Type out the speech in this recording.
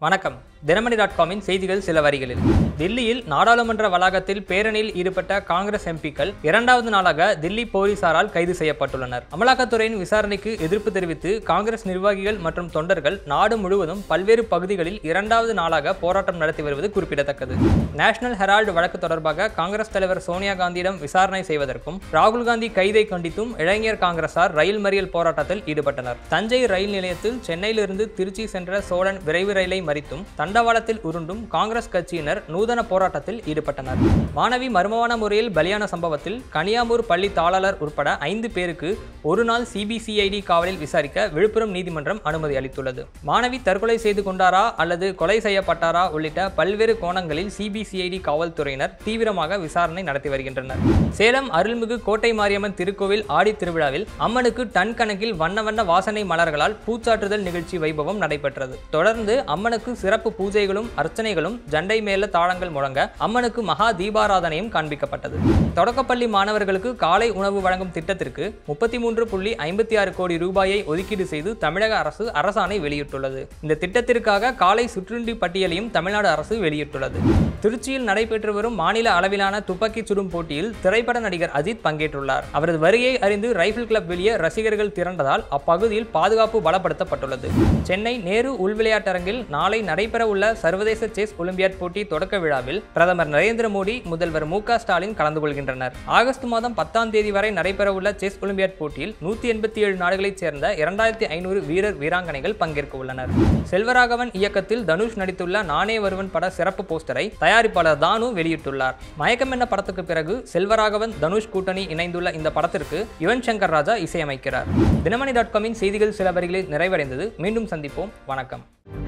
வணக்கம் தினமணி டாட் காமின் செய்திகள் சில வரிகளில் தில்லியில் நாடாளுமன்ற வளாகத்தில் பேரணியில் ஈடுபட்ட காங்கிரஸ் எம்பிக்கள் இரண்டாவது நாளாக தில்லி போலீசாரால் கைது செய்யப்பட்டுள்ளனர் அமலாக்கத்துறையின் விசாரணைக்கு எதிர்ப்பு தெரிவித்து காங்கிரஸ் நிர்வாகிகள் மற்றும் தொண்டர்கள் நாடு முழுவதும் பல்வேறு பகுதிகளில் இரண்டாவது நாளாக போராட்டம் நடத்தி வருவது குறிப்பிடத்தக்கது நேஷனல் ஹெரால்டு வழக்கு தொடர்பாக காங்கிரஸ் தலைவர் சோனியா காந்தியிடம் விசாரணை செய்வதற்கும் ராகுல் காந்தி கைதை கண்டித்தும் இளைஞர் காங்கிரசார் ரயில் மறியல் போராட்டத்தில் ஈடுபட்டனர் தஞ்சை ரயில் நிலையத்தில் சென்னையிலிருந்து திருச்சி சென்ற சோழன் விரைவு ரயிலை மறித்தும் தண்டவாளத்தில் உருண்டும் காங்கிரஸ் கட்சியினர் நூதன போராட்டத்தில் ஈடுபட்டனர் மாணவி மர்மமான முறையில் பலியான சம்பவத்தில் கனியாமூர் பள்ளி தாளாளர் உட்பட ஐந்து பேருக்கு ஒரு நாள் சிபிசிஐடி காவலில் விசாரிக்க விழுப்புரம் நீதிமன்றம் அனுமதி அளித்துள்ளது மாணவி தற்கொலை செய்து கொண்டாரா அல்லது கொலை செய்யப்பட்டாரா உள்ளிட்ட பல்வேறு கோணங்களில் சிபிசிஐடி காவல்துறையினர் தீவிரமாக விசாரணை நடத்தி வருகின்றனர் சேலம் அருள்மிகு கோட்டை மாரியம்மன் திருக்கோவில் ஆடி திருவிழாவில் அம்மனுக்கு டன் கணக்கில் வண்ண வண்ண வாசனை மலர்களால் பூச்சாற்றுதல் நிகழ்ச்சி வைபவம் நடைபெற்றது தொடர்ந்து அம்மனுக்கு சிறப்பு பூஜைகளும் அர்ச்சனைகளும் ஜண்டை மேல தாளங்கள் முழங்க அம்மனுக்கு மகா தீபாராதனையும் காண்பிக்கப்பட்டது தொடக்கப்பள்ளி மாணவர்களுக்கு காலை உணவு வழங்கும் திட்டத்திற்கு முப்பத்தி மூன்று புள்ளி ஐம்பத்தி ஆறு கோடி ரூபாயை ஒதுக்கீடு செய்து தமிழக அரசு அரசாணை வெளியிட்டுள்ளது இந்த திட்டத்திற்காக காலை சுற்றுண்டி பட்டியலையும் தமிழ்நாடு அரசு வெளியிட்டுள்ளது திருச்சியில் நடைபெற்று வரும் மாநில அளவிலான துப்பாக்கிச் சுடும் போட்டியில் திரைப்பட நடிகர் அஜித் பங்கேற்றுள்ளார் அவரது வருகையை அறிந்து ரைபிள் கிளப் வெளியே ரசிகர்கள் திரண்டதால் அப்பகுதியில் பாதுகாப்பு பலப்படுத்தப்பட்டுள்ளது சென்னை நேரு உள்விளையாட்டரங்கில் நாளை நடைபெறவுள்ள சர்வதேச செஸ் ஒலிம்பியாட் போட்டி தொடக்க விழாவில் பிரதமர் நரேந்திர மோடி முதல்வர் மு க ஸ்டாலின் கலந்து கொள்கின்றனர் ஆகஸ்ட் மாதம் பத்தாம் தேதி வரை நடைபெறவுள்ள செஸ் ஒலிம்பியாட் போட்டியில் நூற்றி எண்பத்தி ஏழு நாடுகளைச் சேர்ந்த இரண்டாயிரத்தி ஐநூறு வீரர் வீராங்கனைகள் பங்கேற்க உள்ளனர் செல்வராகவன் இயக்கத்தில் தனுஷ் நடித்துள்ள நானே வருவன் பட சிறப்பு போஸ்டரை தயாரிப்பாளர் தானு வெளியிட்டுள்ளார் மயக்கம் என்ன படத்துக்கு பிறகு செல்வராகவன் தனுஷ் கூட்டணி இணைந்துள்ள இந்த படத்திற்கு யுவன் சங்கர் ராஜா இசையமைக்கிறார் தினமணி டாட் காமின் செய்திகள் சில வரிகளில் நிறைவடைந்தது மீண்டும் சந்திப்போம் வணக்கம்